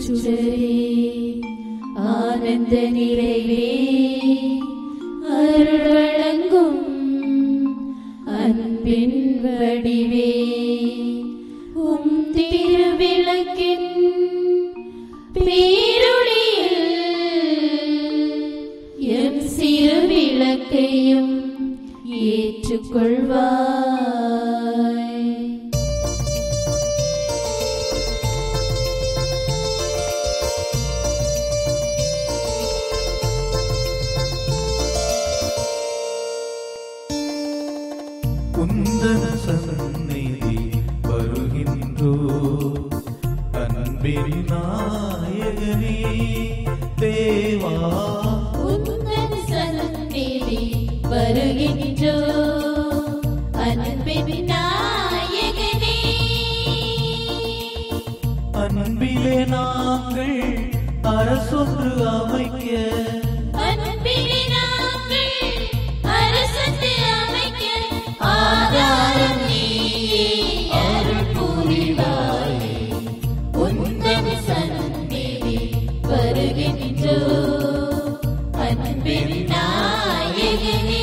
சுடரே ஆனந்த நிறைவே அருள் வழங்கும் அன்பின் வடிவே உம் திருவிளக்கின் பேரொளியில் எம் சிறு விளக்கையும் ஏற்றுக்கொள்வாய் குந்தன சந்நிதி வருகின்றோ அன்பின் நாயகனே தேவா உந்தன் சந்நிதி வருகின்றோ அன்பின் நாயகனே அன்பிலே நாங்கள் அரசொன்று அமைக்க அன்பிலே நாங்கள் அரசத்து அமைக்க ஆதாரம் நீயே அருள் புரிவாயே உந்தன் சந்நிதி வருகின்றோ அன்பின் நாயகனே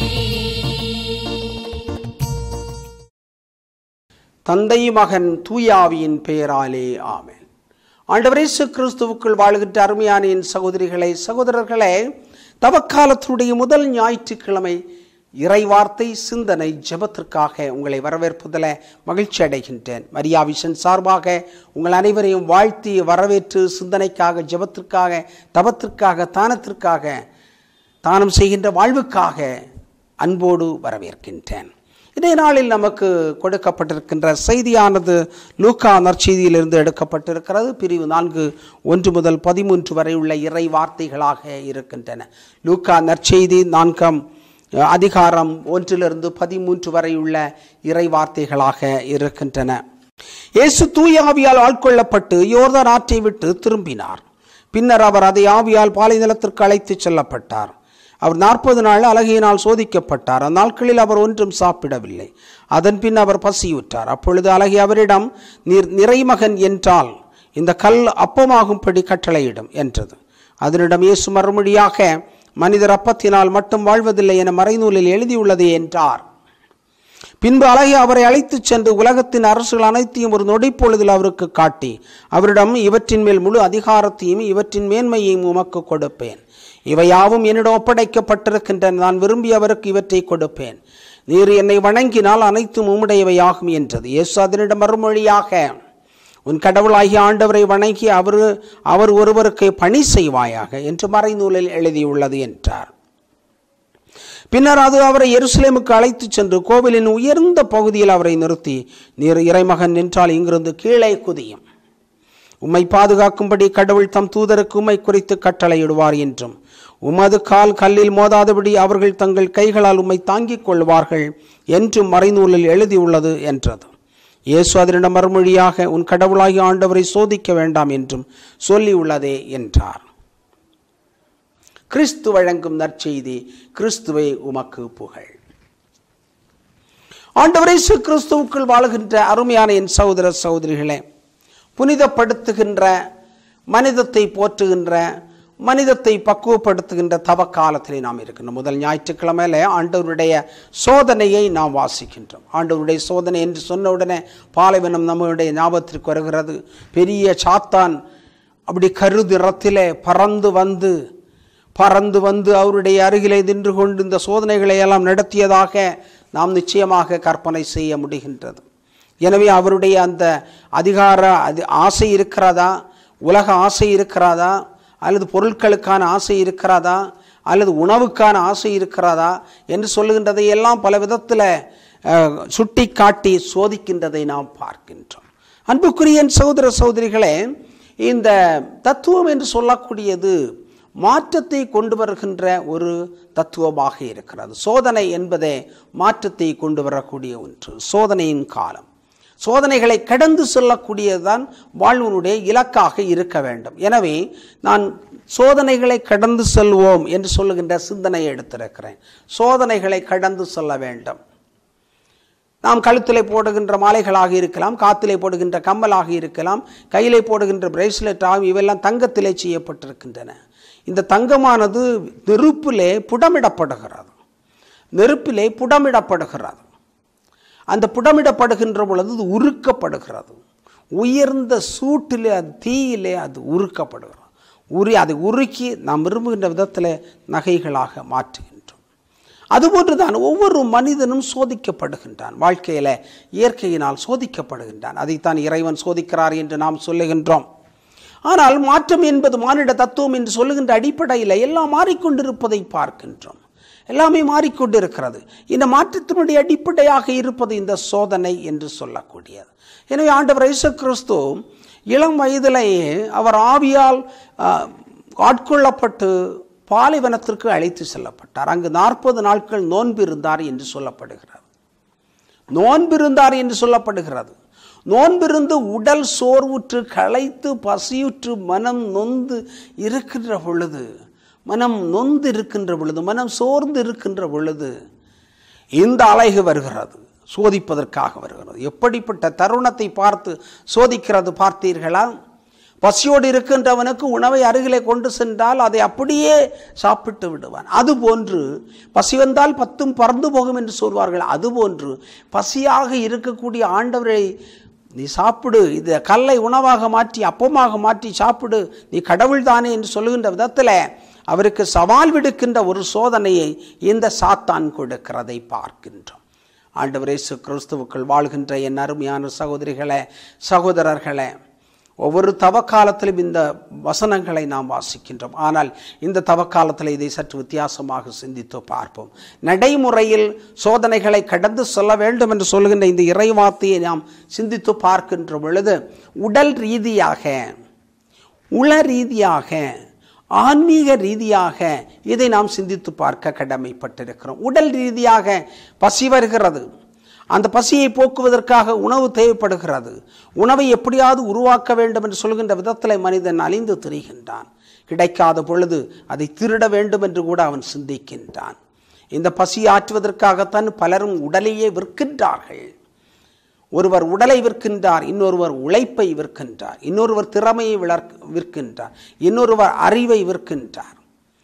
தந்தை மகன் தூயாவியின் பெயராலே ஆமென் ஆண்டவர் இயேசு கிறிஸ்துவுக்குள் வாழ்கின்ற அருமையான என் சகோதரிகளே சகோதரர்களே தவக்காலத்தினுடைய முதல் ஞாயிற்றுக்கிழமை இறைவார்த்தை சிந்தனை ஜெபத்திற்காக உங்களை வரவேற்பதில் மகிழ்ச்சி அடைகின்றேன் மரியா விஷன் சார்பாக உங்கள் அனைவரையும் வாழ்த்தி வரவேற்று சிந்தனைக்காக ஜெபத்திற்காக தவத்திற்காக தானத்திற்காக தானம் செய்கின்ற வாழ்வுக்காக அன்போடு வரவேற்கின்றேன் இன்றைய நாளில் நமக்கு கொடுக்கப்பட்டிருக்கின்ற செய்தியானது லூக்கா நற்செய்தியிலிருந்து எடுக்கப்பட்டிருக்கிறது பிரிவு நான்கு ஒன்று முதல் பதிமூன்று வரை உள்ள இறை வார்த்தைகளாக இருக்கின்றன லூக்கா நற்செய்தி நான்காம் அஹ், அதிகாரம் ஒன்றிலிருந்து பதிமூன்று வரை உள்ள இறை வார்த்தைகளாக இருக்கின்றன இயேசு தூய ஆவியால் ஆட்கொள்ளப்பட்டு யோர்தான் ஆற்றை விட்டு திரும்பினார் பின்னர் அவர் அதை ஆவியால் பாலை நிலத்திற்கு அழைத்துச் செல்லப்பட்டார் அவர் நாற்பது நாள் அழகியினால் சோதிக்கப்பட்டார் அந்நாட்களில் அவர் ஒன்றும் சாப்பிடவில்லை அதன் பின் அவர் பசியுற்றார் அப்பொழுது அழகி அவரிடம் நீர் நிறைமகன் என்றால் இந்த கல் அப்பமாகும்படி கட்டளையிடும் என்றது அதனிடம் இயேசு மறுமொழியாக மனிதர் அப்பத்தினால் மட்டும் வாழ்வதில்லை என மறைநூலில் எழுதியுள்ளது என்றார் பின்பு அழகி அவரை அழைத்துச் சென்று உலகத்தின் அரசுகள் அனைத்தையும் ஒரு நொடிப்பொழுதில் அவருக்கு காட்டி அவரிடம் இவற்றின் மேல் முழு அதிகாரத்தையும் இவற்றின் மேன்மையையும் உமக்கு கொடுப்பேன் இவையாவும் என்னிடம் ஒப்படைக்கப்பட்டிருக்கின்றன நான் விரும்பியவருக்கு இவற்றை கொடுப்பேன் நீர் என்னை வணங்கினால் அனைத்தும் உம்முடையவையாகும் என்றது இயேசு அதனிடம் மறுமொழியாக உன் கடவுளாகிய ஆண்டவரை வணங்கி அவர் அவர் ஒருவருக்கு பணி செய்வாயாக என்று மறைநூலில் எழுதியுள்ளது என்றார் பின்னர் அது அவரை எருசலேமுக்கு அழைத்துச் சென்று கோவிலின் உயர்ந்த பகுதியில் அவரை நிறுத்தி நீர் இறைமகன் நின்றால் இங்கிருந்து கீழே குதியும் உம்மை பாதுகாக்கும்படி கடவுள் தம் தூதருக்கு உம்மை குறித்து கட்டளையிடுவார் என்றும் உமது கால் கல்லில் மோதாதபடி அவர்கள் தங்கள் கைகளால் உம்மை தாங்கிக் கொள்வார்கள் என்றும் மறைநூலில் எழுதியுள்ளது என்றது இயேசு அதனிடம் மறுமொழியாக உன் கடவுளாகிய ஆண்டவரை சோதிக்க வேண்டாம் என்றும் சொல்லியுள்ளதே என்றார் கிறிஸ்து வழங்கும் நற்செய்தி கிறிஸ்துவே உமக்கு புகழ் ஆண்டவரே இயேசு கிறிஸ்துவுக்குள் வாழுகின்ற அருமையான என் சகோதர சகோதரிகளே புனிதப்படுத்துகின்ற மனிதத்தை போற்றுகின்ற மனிதத்தை பக்குவப்படுத்துகின்ற தவக்காலத்திலே நாம் இருக்கின்றோம் முதல் ஞாயிற்றுக்கிழமையில ஆண்டவருடைய சோதனையை நாம் வாசிக்கின்றோம் ஆண்டவருடைய சோதனை என்று சொன்ன உடனே பாலைவனம் நம்முடைய ஞாபகத்திற்கு வருகிறது பெரிய சாத்தான் அப்படி கருதிறத்திலே பறந்து வந்து பறந்து வந்து அவருடைய அருகிலே நின்று கொண்டு இந்த சோதனைகளை எல்லாம் நடத்தியதாக நாம் நிச்சயமாக கற்பனை செய்ய முடிகின்றது எனவே அவருடைய அந்த அதிகார அது ஆசை இருக்கிறதா உலக ஆசை இருக்கிறதா அல்லது பொருட்களுக்கான ஆசை இருக்கிறதா அல்லது உணவுக்கான ஆசை இருக்கிறதா என்று சொல்லுகின்றதை எல்லாம் பல விதத்தில் சுட்டி காட்டி சோதிக்கின்றதை நாம் பார்க்கின்றோம் அன்புக்குரிய என் சகோதர சகோதரிகளே இந்த தத்துவம் என்று சொல்லக்கூடியது மாற்றத்தை கொண்டு வருகின்ற ஒரு தத்துவமாக இருக்கிறது சோதனை என்பதே மாற்றத்தை கொண்டு வரக்கூடிய ஒன்று சோதனையின் காலம் சோதனைகளை கடந்து செல்லக்கூடியதுதான் வாழ்வனுடைய இலக்காக இருக்க வேண்டும் எனவே நான் சோதனைகளை கடந்து செல்வோம் என்று சொல்லுகின்ற சிந்தனையை எடுத்திருக்கிறேன் சோதனைகளை கடந்து செல்ல வேண்டும் நாம் கழுத்திலே போடுகின்ற மாலைகளாக இருக்கலாம் காத்திலே போடுகின்ற கம்மலாக இருக்கலாம் கையிலே போடுகின்ற பிரேஸ்லெட் ஆகும் இவெல்லாம் தங்கத்திலே செய்யப்பட்டிருக்கின்றன இந்த தங்கமானது நெருப்பிலே புடமிடப்படுகிறது நெருப்பிலே புடமிடப்படுகிறது அந்த புடமிடப்படுகின்ற பொழுது அது உருக்கப்படுகிறது உயர்ந்த சூட்டிலே அது தீயிலே அது உருக்கப்படுகிறது உரி அதை உருக்கி நாம் விரும்புகின்ற விதத்தில் நகைகளாக மாற்றுகின்றோம் அதுபோன்றுதான் ஒவ்வொரு மனிதனும் சோதிக்கப்படுகின்றான் வாழ்க்கையில இயற்கையினால் சோதிக்கப்படுகின்றான் அதைத்தான் இறைவன் சோதிக்கிறார் என்று நாம் சொல்லுகின்றோம் ஆனால் மாற்றம் என்பது மானிட தத்துவம் என்று சொல்லுகின்ற அடிப்படையில் எல்லாம் மாறிக்கொண்டிருப்பதை பார்க்கின்றோம் எல்லாமே மாறிக்கொண்டிருக்கிறது இந்த மாற்றத்தினுடைய அடிப்படையாக இருப்பது இந்த சோதனை என்று சொல்லக்கூடியது எனவே ஆண்டவர் இயேசு கிறிஸ்து இளம் வயதிலேயே அவர் ஆவியால் ஆ, ஆட்கொள்ளப்பட்டு பாலைவனத்திற்கு அழைத்து செல்லப்பட்டார் அங்கு நாற்பது நாட்கள் நோன்பு இருந்தார் என்று சொல்லப்படுகிறது நோன்பிருந்தார் என்று சொல்லப்படுகிறது நோன்பிருந்து உடல் சோர்வுற்று களைத்து பசியுற்று மனம் நொந்து இருக்கின்ற பொழுது மனம் நொந்து இருக்கின்ற பொழுது மனம் சோர்ந்து இருக்கின்ற பொழுது இந்த அலைகு வருகிறது சோதிப்பதற்காக வருகிறது எப்படிப்பட்ட தருணத்தை பார்த்து சோதிக்கிறது பார்த்தீர்களா பசியோடு இருக்கின்றவனுக்கு உணவை அருகிலே கொண்டு சென்றால் அதை அப்படியே சாப்பிட்டு விடுவான் அதுபோன்று பசி வந்தால் பத்தும் பறந்து போகும் என்று சொல்வார்கள் அதுபோன்று பசியாக இருக்கக்கூடிய ஆண்டவரை நீ சாப்பிடு இது கல்லை உணவாக மாற்றி அப்பமாக மாற்றி சாப்பிடு நீ கடவுள் தானே என்று சொல்லுகின்ற விதத்தில் அவருக்கு சவால் விடுக்கின்ற ஒரு சோதனையை இந்த சாத்தான் கொடுக்கிறதை பார்க்கின்றோம் ஆண்டவர் இயேசு கிறிஸ்துவுக்குள் வாழ்கின்ற என் அருமையான சகோதரிகளே சகோதரர்களே ஒவ்வொரு தவக்காலத்திலும் இந்த வசனங்களை நாம் வாசிக்கின்றோம் ஆனால் இந்த தவக்காலத்தில் இதை சற்று வித்தியாசமாக சிந்தித்து பார்ப்போம் நடைமுறையில் சோதனைகளை கடந்து செல்ல வேண்டும் என்று சொல்கின்ற இந்த இறைவார்த்தையை நாம் சிந்தித்து பார்க்கின்ற பொழுது உடல் ரீதியாக உள ரீதியாக ஆன்மீக ரீதியாக இதை நாம் சிந்தித்து பார்க்க கடமைப்பட்டிருக்கிறோம் உடல் ரீதியாக பசி வருகிறது அந்த பசியை போக்குவதற்காக உணவு தேவைப்படுகிறது உணவை எப்படியாவது உருவாக்க வேண்டும் என்று சொல்கின்ற விதத்தில் மனிதன் அழிந்து திரிகின்றான் கிடைக்காத பொழுது அதை திருட வேண்டும் என்று கூட அவன் சிந்திக்கின்றான் இந்த பசி ஆற்றுவதற்காகத்தான் பலரும் உடலையே விற்கின்றார்கள் ஒருவர் உடலை விற்கின்றார் இன்னொருவர் உழைப்பை விற்கின்றார் இன்னொருவர் திறமையை விளர்க்- விற்கின்றார் இன்னொருவர் அறிவை விற்கின்றார்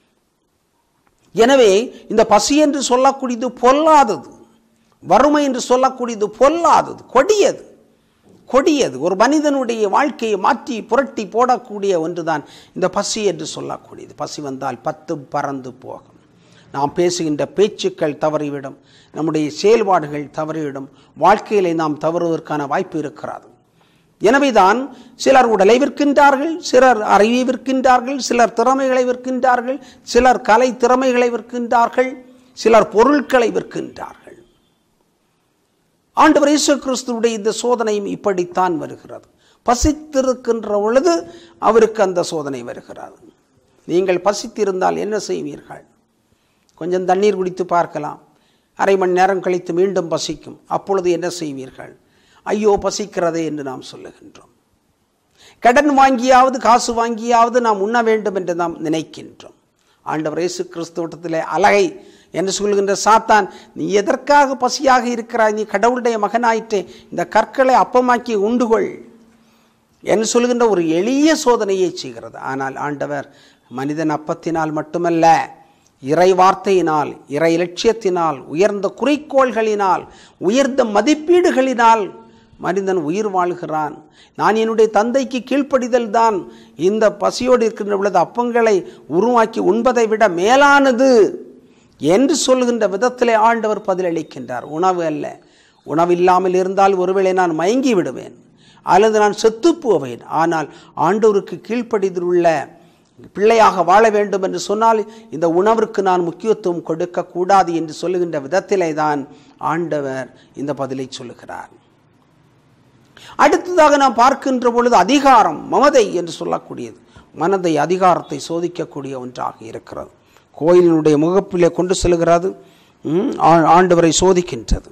எனவே இந்த பசி என்று சொல்லக்கூடியது பொல்லாதது வறுமை என்று சொல்லக்கூடியது பொல்லாதது கொடியது கொடியது ஒரு மனிதனுடைய வாழ்க்கையை மாற்றி புரட்டி போடக்கூடிய ஒன்றுதான் இந்த பசி என்று சொல்லக்கூடியது பசி வந்தால் பத்து பறந்து போகும் நாம் பேசுகின்ற பேச்சுக்கள் தவறிவிடும் நம்முடைய செயல்பாடுகள் தவறிவிடும் வாழ்க்கையிலே நாம் தவறுவதற்கான வாய்ப்பு இருக்கிறது எனவேதான் சிலர் உடலை விற்கின்றார்கள் சிலர் அறிவை விற்கின்றார்கள் சிலர் திறமைகளை விற்கின்றார்கள் சிலர் கலை திறமைகளை விற்கின்றார்கள் சிலர் பொருட்களை விற்கின்றார்கள் ஆண்டவர் இயேசு கிறிஸ்துவுடைய இந்த சோதனையும் இப்படித்தான் வருகிறது பசித்திருக்கின்ற பொழுது அவருக்கு அந்த சோதனை வருகிறது நீங்கள் பசித்திருந்தால் என்ன செய்வீர்கள் கொஞ்சம் தண்ணீர் குடித்து பார்க்கலாம் அரை மணி நேரம் கழித்து மீண்டும் பசிக்கும் அப்பொழுது என்ன செய்வீர்கள் ஐயோ பசிக்கிறதே என்று நாம் சொல்லுகின்றோம் கடன் வாங்கியாவது காசு வாங்கியாவது நாம் உண்ண வேண்டும் என்று நாம் நினைக்கின்றோம் ஆண்டவர் இயேசு கிறிஸ்துவட்டத்திலே அலகை என்று சொல்கின்ற சாத்தான் நீ எதற்காக பசியாக இருக்கிறாய் நீ கடவுளுடைய மகனாயிற்றே இந்த கற்களை அப்பமாக்கி உண்டுகொள் என்று சொல்கின்ற ஒரு எளிய சோதனையை செய்கிறது ஆனால் ஆண்டவர் மனிதன் அப்பத்தினால் மட்டுமல்ல இறை வார்த்தையினால் இறை இலட்சியத்தினால் உயர்ந்த குறிக்கோள்களினால் உயர்ந்த மதிப்பீடுகளினால் மனிதன் உயிர் வாழ்கிறான் நான் என்னுடைய தந்தைக்கு கீழ்ப்படிதல் தான் இந்த பசியோடு இருக்கின்ற பொழுது அப்பங்களை உருவாக்கி உண்பதை விட மேலானது என்று சொல்கின்ற விதத்திலே ஆண்டவர் பதிலளிக்கின்றார் உணவு அல்ல உணவு இல்லாமல் இருந்தால் ஒருவேளை நான் மயங்கி விடுவேன் அல்லது நான் செத்துப் போவேன் ஆனால் ஆண்டவருக்கு கீழ்ப்படிதல் உள்ள பிள்ளையாக வாழ வேண்டும் என்று சொன்னால் இந்த உணவிற்கு நான் முக்கியத்துவம் கொடுக்க கூடாது என்று சொல்லுகின்ற விதத்திலே தான் ஆண்டவர் இந்த பதிலை சொல்லுகிறார் அடுத்ததாக நாம் பார்க்கின்ற பொழுது அதிகாரம் மமதை என்று சொல்லக்கூடியது மனதை அதிகாரத்தை சோதிக்கக்கூடிய ஒன்றாக இருக்கிறது கோயிலினுடைய முகப்பிலே கொண்டு செல்கிறது ம், ஆ- ஆண்டவரை சோதிக்கின்றது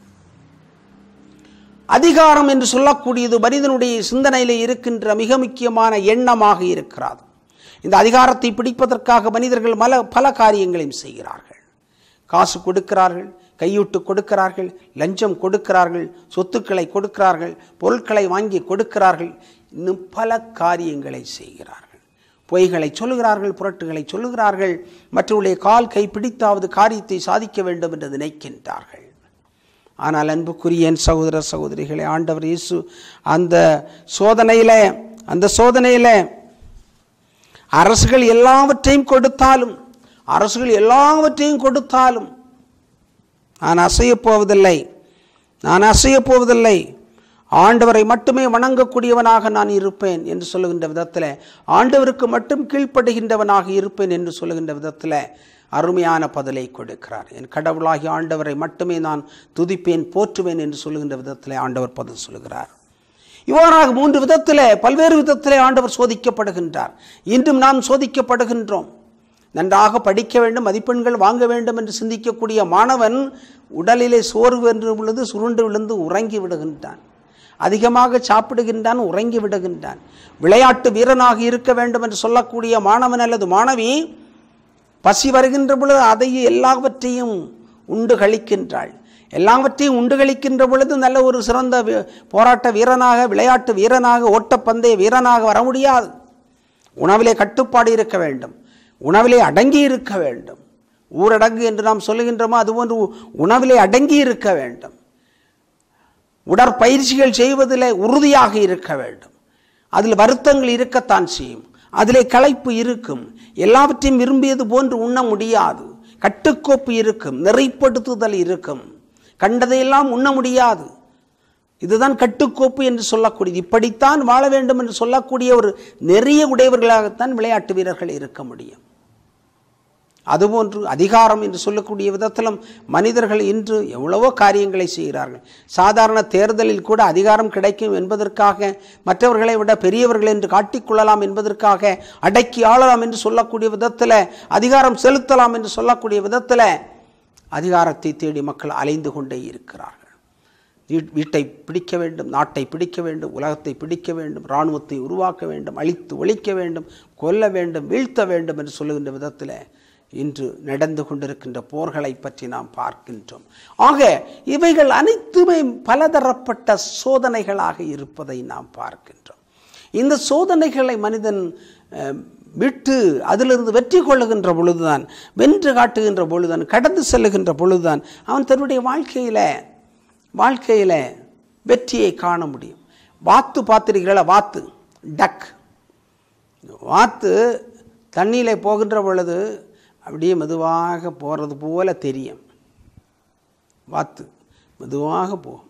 அதிகாரம் என்று சொல்லக்கூடியது மனிதனுடைய சிந்தனையிலே இருக்கின்ற மிக முக்கியமான எண்ணமாக இருக்கிறது இந்த அதிகாரத்தை பிடிப்பதற்காக மனிதர்கள் மல பல காரியங்களையும் செய்கிறார்கள் காசு கொடுக்கிறார்கள் கையூட்டு கொடுக்கிறார்கள் லஞ்சம் கொடுக்கிறார்கள் சொத்துக்களை கொடுக்கிறார்கள் பொருட்களை வாங்கி கொடுக்கிறார்கள் இன்னும் பல காரியங்களை செய்கிறார்கள் பொய்களை சொல்லுகிறார்கள் புரட்டுகளை சொல்லுகிறார்கள் மற்றவருடைய கால் கை பிடித்தாவது காரியத்தை சாதிக்க வேண்டும் என்று நினைக்கின்றார்கள் ஆனால் அன்புக்குரிய என் சகோதர சகோதரிகளே ஆண்டவர் இயேசு அந்த சோதனையில அந்த சோதனையில அரசுகள் எல்லாவற்றையும் கொடுத்தாலும் அரசுகள் எல்லாவற்றையும் கொடுத்தாலும் நான் அசையப் போவதில்லை நான் அசையப் போவதில்லை ஆண்டவரை மட்டுமே வணங்கக்கூடியவனாக நான் இருப்பேன் என்று சொல்லுகின்ற விதத்தில் ஆண்டவருக்கு மட்டும் கீழ்ப்படுகின்றவனாக இருப்பேன் என்று சொல்லுகின்ற விதத்தில் அருமையான பதிலை கொடுக்கிறார் என் கடவுளாகி ஆண்டவரை மட்டுமே நான் துதிப்பேன் போற்றுவேன் என்று சொல்லுகின்ற விதத்தில் ஆண்டவர் பதில் சொல்லுகிறார் இவ்வாறாக மூன்று விதத்தில் பல்வேறு விதத்திலே ஆண்டவர் சோதிக்கப்படுகின்றார் இன்றும் நாம் சோதிக்கப்படுகின்றோம் நன்றாக படிக்க வேண்டும் மதிப்பெண்கள் வாங்க வேண்டும் என்று சிந்திக்கக்கூடிய மாணவன் உடலிலே சோர்வு என்று பொழுது சுருண்டு விழுந்து உறங்கி விடுகின்றான் அதிகமாக சாப்பிடுகின்றான் உறங்கி விடுகின்றான் விளையாட்டு வீரனாக இருக்க வேண்டும் என்று சொல்லக்கூடிய மாணவன் அல்லது மாணவி பசி வருகின்ற பொழுது அதையே எல்லாவற்றையும் உண்டு கழிக்கின்றாள் எல்லாவற்றையும் உண்டு கழிக்கின்ற பொழுது நல்ல ஒரு சிறந்த வி- போராட்ட வீரனாக விளையாட்டு வீரனாக ஓட்டப்பந்தய வீரனாக வர முடியாது உணவிலே கட்டுப்பாடு இருக்க வேண்டும் உணவிலே அடங்கி இருக்க வேண்டும் ஊரடங்கு என்று நாம் சொல்லுகின்றோமோ அதுபோன்று உ- உணவிலே அடங்கி இருக்க வேண்டும் உடற்பயிற்சிகள் செய்வதில் உறுதியாக இருக்க வேண்டும் அதில் வருத்தங்கள் இருக்கத்தான் செய்யும் அதிலே களைப்பு இருக்கும் எல்லாவற்றையும் விரும்பியது போன்று உண்ண முடியாது கட்டுக்கோப்பு இருக்கும் நெறிப்படுத்துதல் இருக்கும் கண்டதையெல்லாம் உண்ண முடியாது இதுதான் கட்டுக்கோப்பு என்று சொல்லக்கூடியது இப்படித்தான் வாழ வேண்டும் என்று சொல்லக்கூடிய ஒரு நெறிய உடையவர்களாகத்தான் விளையாட்டு வீரர்கள் இருக்க முடியும் அதுபோன்று அதிகாரம் என்று சொல்லக்கூடிய விதத்திலும் மனிதர்கள் இன்று எவ்வளவோ காரியங்களை செய்கிறார்கள் சாதாரண தேர்தலில் கூட அதிகாரம் கிடைக்கும் என்பதற்காக மற்றவர்களை விட பெரியவர்கள் என்று காட்டிக்கொள்ளலாம் என்பதற்காக அடக்கி ஆளலாம் என்று சொல்லக்கூடிய விதத்தில் அதிகாரம் செலுத்தலாம் என்று சொல்லக்கூடிய விதத்தில் அதிகாரத்தை தேடி மக்கள் அலைந்து கொண்டே இருக்கிறார்கள் வீ- வீட்டை பிடிக்க வேண்டும் நாட்டை பிடிக்க வேண்டும் உலகத்தை பிடிக்க வேண்டும் இராணுவத்தை உருவாக்க வேண்டும் அழித்து ஒழிக்க வேண்டும் கொல்ல வேண்டும் வீழ்த்த வேண்டும் என்று சொல்லுகின்ற விதத்தில் இன்று நடந்து கொண்டிருக்கின்ற போர்களை பற்றி நாம் பார்க்கின்றோம் ஆக இவைகள் அனைத்துமே பலதரப்பட்ட சோதனைகளாக இருப்பதை நாம் பார்க்கின்றோம் இந்த சோதனைகளை மனிதன் அஹ், விட்டு அதிலிருந்து வெற்றி கொள்ளுகின்ற பொழுதுதான் வென்று காட்டுகின்ற பொழுதுதான் கடந்து செல்லுகின்ற பொழுதுதான் அவன் தன்னுடைய வாழ்க்கையில வாழ்க்கையில வெற்றியை காண முடியும் வாத்து பார்த்திருக்கிறீங்களா வாத்து டக் வாத்து தண்ணியிலே போகின்ற பொழுது அப்படியே மெதுவாக போகிறது போல தெரியும் வாத்து மெதுவாக போகும்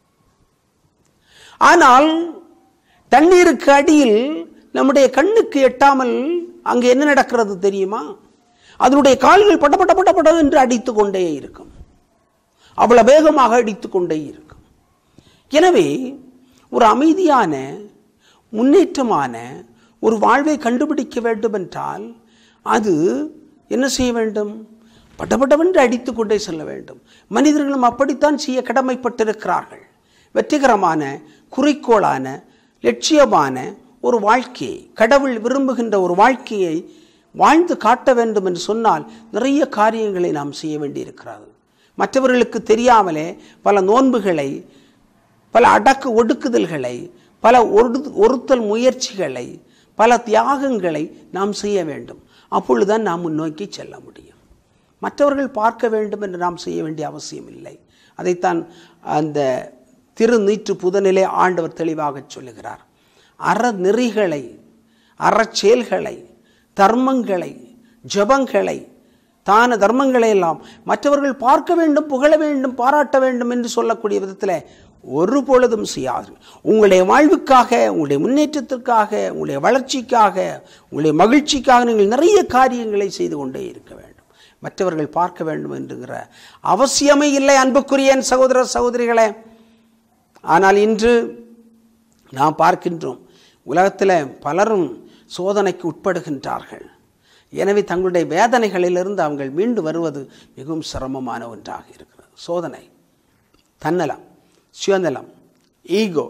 ஆனால் தண்ணீருக்கு அடியில் நம்முடைய கண்ணுக்கு எட்டாமல் அங்கே என்ன நடக்கிறது தெரியுமா அதனுடைய கால்கள் பட பட பட பட என்று அடித்து கொண்டே இருக்கும் அவ்வளவு வேகமாக அடித்து கொண்டே இருக்கும் எனவே ஒரு அமைதியான முன்னேற்றமான ஒரு வாழ்வை கண்டுபிடிக்க வேண்டும் என்றால் அது என்ன செய்ய வேண்டும் படபடவென்று அடித்து கொண்டே செல்ல வேண்டும் மனிதர்களும் அப்படித்தான் செய்ய கடமைப்பட்டிருக்கிறார்கள் வெற்றிகரமான குறிக்கோளான லட்சியமான ஒரு வாழ்க்கையை கடவுள் விரும்புகின்ற ஒரு வாழ்க்கையை வாழ்ந்து காட்ட வேண்டும் என்று சொன்னால் நிறைய காரியங்களை நாம் செய்ய வேண்டியிருக்கிறது மற்றவர்களுக்கு தெரியாமலே பல நோன்புகளை பல அடக்கு ஒடுக்குதல்களை பல ஒரு ஒருத்தல் முயற்சிகளை பல தியாகங்களை நாம் செய்ய வேண்டும் அப்பொழுதுதான் நாம் முன்னோக்கி செல்ல முடியும் மற்றவர்கள் பார்க்க வேண்டும் என்று நாம் செய்ய வேண்டிய அவசியம் இல்லை அதைத்தான் அந்த திருநீற்று புதனிலே ஆண்டவர் தெளிவாக சொல்லுகிறார் அறநெறிகளை அறச்செயல்களை தர்மங்களை ஜபங்களை தான தர்மங்களை எல்லாம் மற்றவர்கள் பார்க்க வேண்டும் புகழ வேண்டும் பாராட்ட வேண்டும் என்று சொல்லக்கூடிய விதத்தில் ஒரு பொழுதும் செய்யாது உங்களுடைய வாழ்வுக்காக உங்களுடைய முன்னேற்றத்திற்காக உங்களுடைய வளர்ச்சிக்காக உங்களுடைய மகிழ்ச்சிக்காக நீங்கள் நிறைய காரியங்களை செய்து கொண்டே இருக்க வேண்டும் மற்றவர்கள் பார்க்க வேண்டும் என்கிற அவசியமே இல்லை அன்புக்குரிய என் சகோதர சகோதரிகளே ஆனால் இன்று நாம் பார்க்கின்றோம் உலகத்தில் பலரும் சோதனைக்கு உட்படுகின்றார்கள் எனவே தங்களுடைய வேதனைகளிலிருந்து அவங்கள் மீண்டு வருவது மிகவும் சிரமமான ஒன்றாக இருக்கிறது சோதனை தன்னலம் சுயநலம் ஈகோ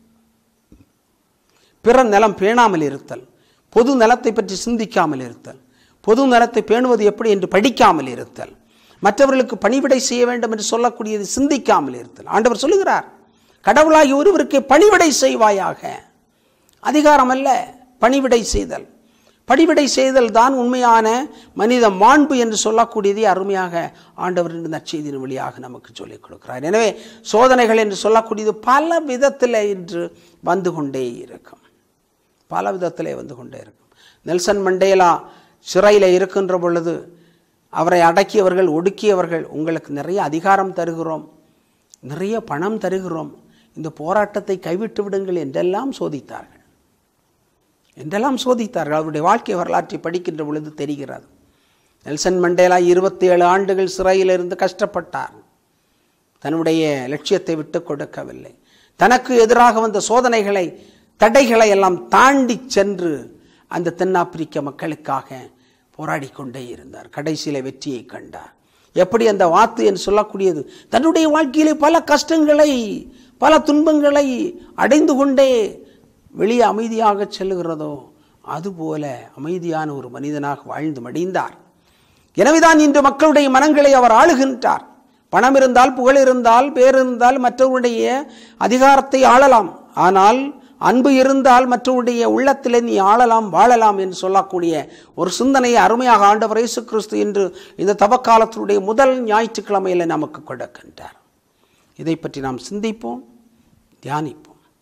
பிற நலம் பேணாமல் இருத்தல் பொது நலத்தை பற்றி சிந்திக்காமல் இருத்தல் பொது நலத்தை பேணுவது எப்படி என்று படிக்காமல் இருத்தல் மற்றவர்களுக்கு பணிவிடை செய்ய வேண்டும் என்று சொல்லக்கூடியது சிந்திக்காமல் இருத்தல் ஆண்டவர் சொல்லுகிறார் கடவுளாகி ஒருவருக்கு பணிவிடை செய்வாயாக அதிகாரம் அல்ல பணிவிடை செய்தல் பணிவிடை செய்தல் தான் உண்மையான மனித மாண்பு என்று சொல்லக்கூடியதை அருமையாக ஆண்டவரின் நற்செய்தியின் வழியாக நமக்கு சொல்லிக் கொடுக்கிறார் எனவே சோதனைகள் என்று சொல்லக்கூடியது பல விதத்தில் இன்று வந்து கொண்டே இருக்கும் பல விதத்திலே வந்து கொண்டே இருக்கும் நெல்சன் மண்டேலா சிறையில் இருக்கின்ற பொழுது அவரை அடக்கியவர்கள் ஒடுக்கியவர்கள் உங்களுக்கு நிறைய அதிகாரம் தருகிறோம் நிறைய பணம் தருகிறோம் இந்த போராட்டத்தை கைவிட்டு விடுங்கள் என்றெல்லாம் சோதித்தார்கள் என்றெல்லாம் சோதித்தார்கள் அவருடைய வாழ்க்கை வரலாற்றை படிக்கின்ற பொழுது தெரிகிறது நெல்சன் மண்டேலா இருபத்தி ஏழு ஆண்டுகள் சிறையில் இருந்து கஷ்டப்பட்டார் தன்னுடைய லட்சியத்தை விட்டு கொடுக்கவில்லை தனக்கு எதிராக வந்த சோதனைகளை தடைகளை எல்லாம் தாண்டி சென்று அந்த தென்னாப்பிரிக்க மக்களுக்காக போராடி கொண்டே இருந்தார் கடைசியில வெற்றியை கண்டார் எப்படி அந்த வாத்து என்று சொல்லக்கூடியது தன்னுடைய வாழ்க்கையிலே பல கஷ்டங்களை பல துன்பங்களை அடைந்து கொண்டே வெளியே அமைதியாக செல்லுகிறதோ அதுபோல அமைதியான ஒரு மனிதனாக வாழ்ந்து மடிந்தார் எனவேதான் இன்று மக்களுடைய மனங்களை அவர் ஆளுகின்றார் பணம் இருந்தால் புகழ் இருந்தால் பேர் இருந்தால் மற்றவருடைய அதிகாரத்தை ஆளலாம் ஆனால் அன்பு இருந்தால் மற்றவருடைய உள்ளத்திலே நீ ஆளலாம் வாழலாம் என்று சொல்லக்கூடிய ஒரு சிந்தனையை அருமையாக ஆண்டவர் இயேசு கிறிஸ்து இன்று இந்த தவக்காலத்தினுடைய முதல் ஞாயிற்றுக்கிழமையில் நமக்கு கொடுக்கின்றார் இதை பற்றி நாம் சிந்திப்போம் தியானிப்போம்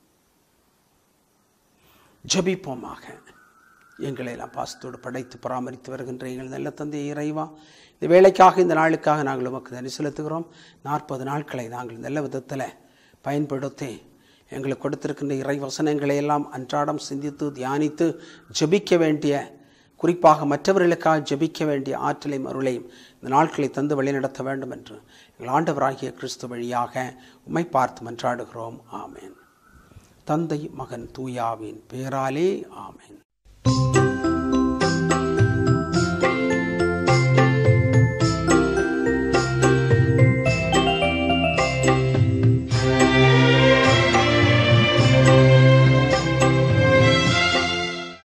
ஜெபிப்போமாக எங்களை எல்லாம் பாசத்தோடு படைத்து பராமரித்து வருகின்ற எங்கள் நல்ல தந்தை இறைவா இந்த வேலைக்காக இந்த நாளுக்காக நாங்கள் உமக்கு நன்றி செலுத்துகிறோம் நாற்பது நாட்களை நாங்கள் நல்ல விதத்தில் பயன்படுத்தி எங்களுக்கு கொடுத்திருக்கின்ற இறை வசனங்களை எல்லாம் அன்றாடம் சிந்தித்து தியானித்து ஜெபிக்க வேண்டிய குறிப்பாக மற்றவர்களுக்காக ஜெபிக்க வேண்டிய ஆற்றலையும் அருளையும் இந்த நாட்களை தந்து வழிநடத்த வேண்டும் என்று எங்கள் ஆண்டவராகிய கிறிஸ்து வழியாக உம்மை பார்த்து மன்றாடுகிறோம் ஆமேன் தந்தை மகன் தூயாவின் பேராலே ஆமேன்